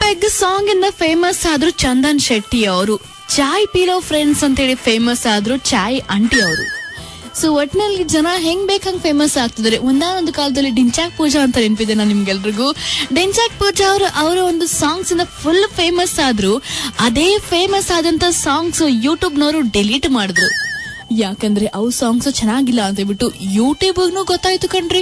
Peg song ಇಂದ famous ಆದ್ರು ಚಂದನ್ ಶೆಟ್ಟಿ ಅವರು ಚಾಯ್ ಪೀಲೋ ಫ್ರೆಂಡ್ಸ್ ಅಂತ ಹೇಳಿ ಫೇಮಸ್ ಆದ್ರು ಚಾಯ್ ಆಂಟಿ ಅವರು ಸೊ ಒಟ್ನಲ್ಲಿ ಜನ ಹೆಂಗ್ ಬೇಕಂಗ್ ಫೇಮಸ್ ಆಗ್ತಿದ್ದಾರೆ ಒಂದಾನೊಂದು ಕಾಲದಲ್ಲಿ ಡಿಂಚಾಕ್ ಪೂಜಾ ಅಂತ ನೆನಪಿದೆ ನಾನು ನಿಮ್ಗೆಲ್ರಿಗೂ ಡಿಂಚಾಕ್ ಪೂಜಾ ಅವರು ಅವರ ಒಂದು ಸಾಂಗ್ಸ್ ಇಂದ ಫುಲ್ ಫೇಮಸ್ ಆದ್ರು ಅದೇ ಫೇಮಸ್ ಆದಂತ ಸಾಂಗ್ಸ್ ಯೂಟ್ಯೂಬ್ನವರು ಡಿಲೀಟ್ ಮಾಡಿದ್ರು ಯಾಕಂದ್ರೆ ಅವು ಸಾಂಗ್ಸ್ ಚೆನ್ನಾಗಿಲ್ಲ ಅಂತ ಹೇಳ್ಬಿಟ್ಟು ಯೂಟ್ಯೂಬ್ಗೂ ಗೊತ್ತಾಯ್ತು ಕಣ್ರಿ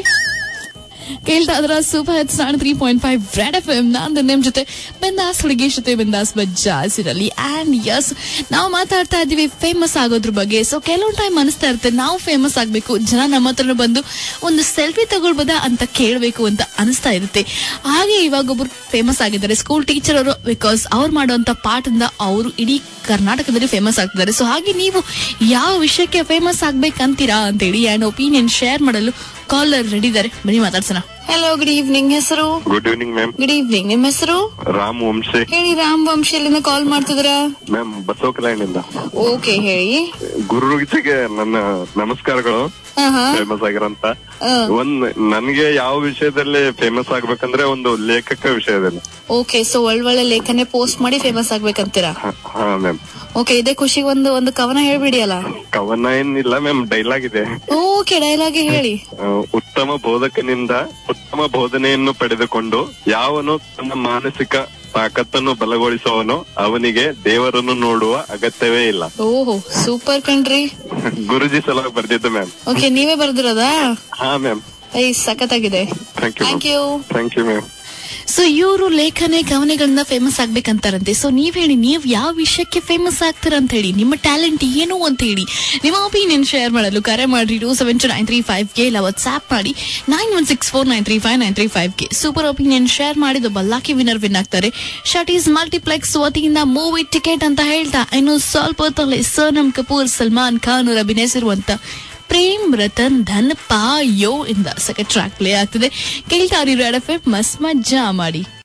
ಕೇಳ್ತಾ ಇದ್ರ ಸೂಪರ್ ಹಿಟ್ಸ್ ನಾನು three point five red F M ನಾನು ನಿಮ್ ಜೊತೆ ಬಿಂದಾಸ್ ಹುಡುಗಿ ಜೊತೆ ಬಿಂದಾಸ್ ಬಜ್ಜಾಸ್ ಇರಲಿ ಅಂಡ್ ಯಸ್ ನಾವು ಮಾತಾಡ್ತಾ ಇದೀವಿ ಫೇಮಸ್ ಆಗೋದ್ರ ಬಗ್ಗೆ ಸೊ ಕೆಲವೊಂದು ಟೈಮ್ ಅನಿಸ್ತಾ ಇರುತ್ತೆ ನಾವು ಫೇಮಸ್ ಆಗ್ಬೇಕು ಜನ ನಮ್ಮ ಹತ್ರ ಬಂದು ಒಂದು ಸೆಲ್ಫಿ ತಗೊಳ್ಬೋದಾ ಅಂತ ಕೇಳಬೇಕು ಅಂತ ಅನಿಸ್ತಾ ಇರುತ್ತೆ ಹಾಗೆ ಇವಾಗ ಒಬ್ರು ಫೇಮಸ್ ಆಗಿದ್ದಾರೆ ಸ್ಕೂಲ್ ಟೀಚರ್ ಅವರು ಬಿಕಾಸ್ ಅವ್ರು ಮಾಡುವಂತ ಪಾಠದಿಂದ ಅವರು ಇಡೀ ಕರ್ನಾಟಕದಲ್ಲಿ ಫೇಮಸ್ ಆಗ್ತಿದ್ದಾರೆ ಸೊ ಹಾಗೆ ನೀವು ಯಾವ ವಿಷಯಕ್ಕೆ ಫೇಮಸ್ ಆಗ್ಬೇಕಂತೀರಾ ಅಂತೇಳಿ ಅಂಡ್ ಒಪಿನಿಯನ್ ಶೇರ್ ಮಾಡಲು ಕಾಲರ್ ರೆಡಿ ಇದ್ದಾರೆ ಬನ್ನಿ ಮಾತಾಡ್ಸೋಣ ಹಲೋ ಗುಡ್ ಈವ್ನಿಂಗ್ ಹೆಸರು good evening ma'am good evening ನಿಮ್ಮ ಹೆಸರು ರಾಮ್ ವಂಶಿ ಹೇಳಿ ರಾಮ್ ವಂಶಿಯಲ್ಲಿಂದ ಕಾಲ್ ಮಾಡ್ತಿದ್ದೀರಾ ಮ್ಯಾಮ್ ಬಸವಕಲ್ಯಾಣಿಂದ ಓಕೆ ಹೇಳಿ ಗುರುಜಿಗೆ ನನ್ನ ನಮಸ್ಕಾರಗಳು ಹಾ ಹಾ ಫೇಮಸ್ ಆಗಿರಂತ ಆ. ಒಂದ್ ನನ್ಗೆ ಯಾವ ವಿಷಯದಲ್ಲಿ ಫೇಮಸ್ ಆಗ್ಬೇಕಂದ್ರೆ ಒಂದು ಲೇಖಕ ವಿಷಯದಲ್ಲಿ ಓಕೆ ಸೊ ಒಳ್ಳೊಳ್ಳೆ ಲೇಖನೆ ಪೋಸ್ಟ್ ಮಾಡಿ ಫೇಮಸ್ ಆಗ್ಬೇಕಂತೀರಾ ಹ- ಹಾ ಮ್ಯಾಮ್ ಓಕೆ ಇದೇ ಖುಷಿಗೆ ಒಂದು ಒಂದು ಕವನ ಹೇಳ್ಬಿಡಿ ಅಲ್ಲ ಕವನ ಏನಿಲ್ಲ ಮ್ಯಾಮ್ ಡೈಲಾಗ್ ಇದೆ ಓಕೆ ಡೈಲಾಗ್ ಹೇಳಿ ಆ, ಉತ್ತಮ ಬೋಧಕನಿಂದ ಉತ್ತಮ ಬೋಧನೆಯನ್ನು ಪಡೆದುಕೊಂಡು ಯಾವನು ತನ್ನ ಮಾನಸಿಕ ತಾಕತ್ತನ್ನು ಬಲಗೊಳಿಸುವವನೋ ಅವನಿಗೆ ದೇವರನ್ನು ನೋಡುವ ಅಗತ್ಯವೇ ಇಲ್ಲ ಓಹೋ ಸೂಪರ್ ಕಣ್ರಿ ಗುರುಜಿ ಸಲ ಬರ್ದಿದ್ದು ಮ್ಯಾಮ್ ಓಕೆ ನೀವೇ ಬರ್ದಿರೋದಾ ಹಾ ಮ್ಯಾಮ್ ಐ ಸಖತ್ತಾಗಿದೆ thank you thank you thank you ma'am so ಇವರು ಲೇಖನೆ ಕವನೆಗಳನ್ನ ಫೇಮಸ್ ಆಗ್ಬೇಕಂತಾರಂತೆ ಸೊ ನೀವ್ ಹೇಳಿ ನೀವ್ ಯಾವ ವಿಷಯಕ್ಕೆ ಫೇಮಸ್ ಆಗ್ತೀರಾ ಅಂತ ಹೇಳಿ ನಿಮ್ಮ ಟ್ಯಾಲೆಂಟ್ ಏನು ಅಂತ ಹೇಳಿ ನಿಮ್ಮ ಒಪಿನಿಯನ್ ಶೇರ್ ಮಾಡಲು ಕರೆ ಮಾಡಿ two seven two nine three five ಗೆ ಇಲ್ಲ ವಾಟ್ಸ್ಆಪ್ ಮಾಡಿ nine one six four nine three five nine three five ಗೆ ಸೂಪರ್ ಒಪಿನಿಯನ್ ಶೇರ್ ಮಾಡಿದ ಬಲ್ಲಾಕಿ ವಿನ್ನರ್ ವಿನ್ ಆಗ್ತಾರೆ ಶಟೀಸ್ ಮಲ್ಟಿಪ್ಲೆಕ್ಸ್ ವತಿಯಿಂದ ಮೂವಿ ಟಿಕೆಟ್ ಅಂತ ಹೇಳ್ತಾ ಇನ್ನು ಸ್ವಲ್ಪ ಹೊತ್ತಲ್ಲಿ ಸೋನಂ ಕಪೂರ್ ಸಲ್ಮಾನ್ ಖಾನ್ ಅವರು ಅಭಿನಯಿಸಿರುವಂತ ಪ್ರೇಮ್ ರತನ್ ಧನ್ ಪಾಯೋ ಇಂದ ಸೆಕೆಂಡ್ ಟ್ರ್ಯಾಕ್ ಪ್ಲೇ ಆಗ್ತಿದೆ ಕೇಳ್ತಾ ರೆಡ್ ಎಫ್ ಮಸ್ ಮಜ್ಜಾ ಮಾಡಿ